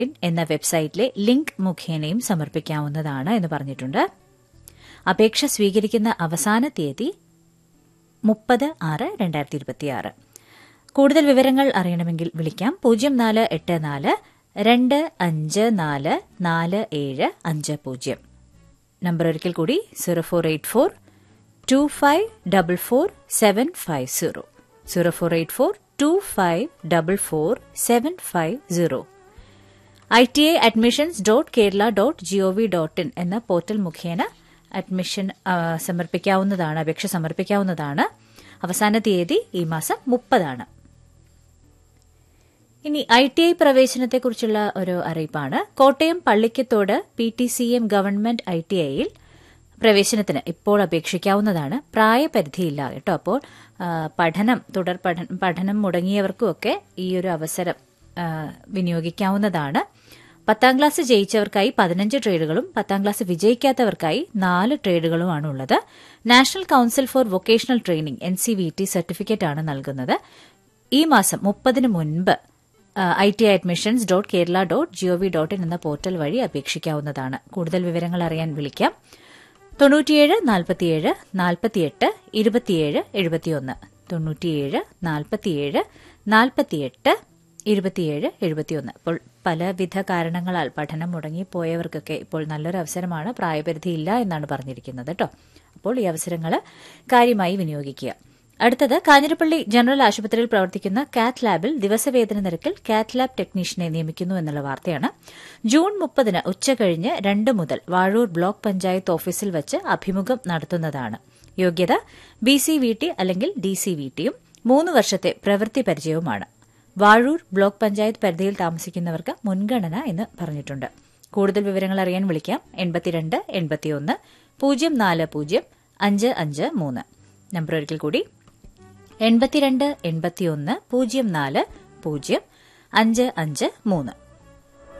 in എന്ന വെബ്സൈറ്റിലെ link മുഖേനയും സമർപ്പിക്കാവുന്നതാണ് എന്ന് പറഞ്ഞിട്ടുണ്ട് അപേക്ഷ സ്വീകരിക്കുന്ന അവസാന തീയതി മുപ്പത് ആറ് രണ്ടായിരത്തി ഇരുപത്തിയാറ് കൂടുതൽ വിവരങ്ങൾ അറിയണമെങ്കിൽ വിളിക്കാം പൂജ്യം നാല് എട്ട് നാല് രണ്ട് അഞ്ച് നാല് നാല് ഏഴ് അഞ്ച് പൂജ്യം നമ്പർ ഒരിക്കൽ കൂടി zero four eight four two five double four seven five zero zero four eight four two five double four seven five zero I T I admissions dot Kerala dot G O V dot in എന്ന portal മുഖേന admission ആ, സമർപ്പിക്കാവുന്നതാണ് അപേക്ഷ സമർപ്പിക്കാവുന്നതാണ് അവസാന തീയതി ഈ മാസം മുപ്പതാണ് ഇനി ഐ ടി ഐ പ്രവേശനത്തെക്കുറിച്ചുള്ള ഒരു അറിയിപ്പാണ് Kottayam Pallikkathodu P T C M government I T ഐയിൽ പ്രവേശനത്തിന് ഇപ്പോൾ അപേക്ഷിക്കാവുന്നതാണ് പ്രായപരിധിയില്ല കേട്ടോ അപ്പോൾ ആ, പഠനം തുടർ പഠനം പഠനം മുടങ്ങിയവർക്കുമൊക്കെ ഈ ഒരു അവസരം ആ, വിനിയോഗിക്കാവുന്നതാണ് പത്താം ക്ലാസ് ജയിച്ചവർക്കായി പതിനഞ്ച് ട്രേഡുകളും പത്താം ക്ലാസ് വിജയിക്കാത്തവർക്കായി നാല് ട്രേഡുകളുമാണ് ഉള്ളത് national council for vocational training N C V T certificate ആണ് നൽകുന്നത് ഈ മാസം മുപ്പതിന് മുൻപ് I T admissions dot Kerala dot G O V dot in എന്ന പോർട്ടൽ വഴി അപേക്ഷിക്കാവുന്നതാണ് കൂടുതൽ വിവരങ്ങൾ അറിയാൻ വിളിക്കാം തൊണ്ണൂറ്റിയേഴ് നാൽപ്പത്തിയേഴ് നാൽപ്പത്തിയെട്ട് ഇരുപത്തിയേഴ് എഴുപത്തിയൊന്ന് തൊണ്ണൂറ്റിയേഴ് നാൽപ്പത്തിയേഴ് നാൽപ്പത്തിയെട്ട് ഇരുപത്തിയേഴ് എഴുപത്തിയൊന്ന് ഇപ്പോൾ പലവിധ കാരണങ്ങളാൽ പഠനം മുടങ്ങിപ്പോയവർക്കൊക്കെ ഇപ്പോൾ നല്ലൊരു അവസരമാണ് പ്രായപരിധി ഇല്ല എന്നാണ് പറഞ്ഞിരിക്കുന്നത് കേട്ടോ അപ്പോൾ ഈ അവസരങ്ങൾ കാര്യമായി വിനിയോഗിക്കുക അടുത്തത് കാഞ്ഞിരപ്പള്ളി ജനറൽ ആശുപത്രിയിൽ പ്രവർത്തിക്കുന്ന കാത്ത് ലാബിൽ ദിവസവേതന നിരക്കിൽ കാത്ത് ലാബ് ടെക്നീഷ്യനെ നിയമിക്കുന്നു എന്നുള്ള വാർത്തയാണ് ജൂൺ മുപ്പതിന് ഉച്ചകഴിഞ്ഞ് രണ്ട് മുതൽ വാഴൂർ ബ്ലോക്ക് പഞ്ചായത്ത് ഓഫീസിൽ വച്ച് അഭിമുഖം നടത്തുന്നതാണ് യോഗ്യത ബി സി വി ടി അല്ലെങ്കിൽ ഡി സി വി ടിയും മൂന്ന് വർഷത്തെ പ്രവൃത്തി പരിചയവുമാണ് വാഴൂർ ബ്ലോക്ക് പഞ്ചായത്ത് പരിധിയിൽ താമസിക്കുന്നവർക്ക് മുൻഗണന എന്ന് പറഞ്ഞിട്ടുണ്ട് കൂടുതൽ വിവരങ്ങൾ അറിയാൻ വിളിക്കാം എൺപത്തിരണ്ട് എൺപത്തിയൊന്ന് പൂജ്യം നാല് പൂജ്യം അഞ്ച് അഞ്ച് മൂന്ന് നമ്പർ ഒരിക്കൽ കൂടി എൺപത്തിരണ്ട് എൺപത്തിയൊന്ന് പൂജ്യം നാല് പൂജ്യം അഞ്ച് അഞ്ച് മൂന്ന്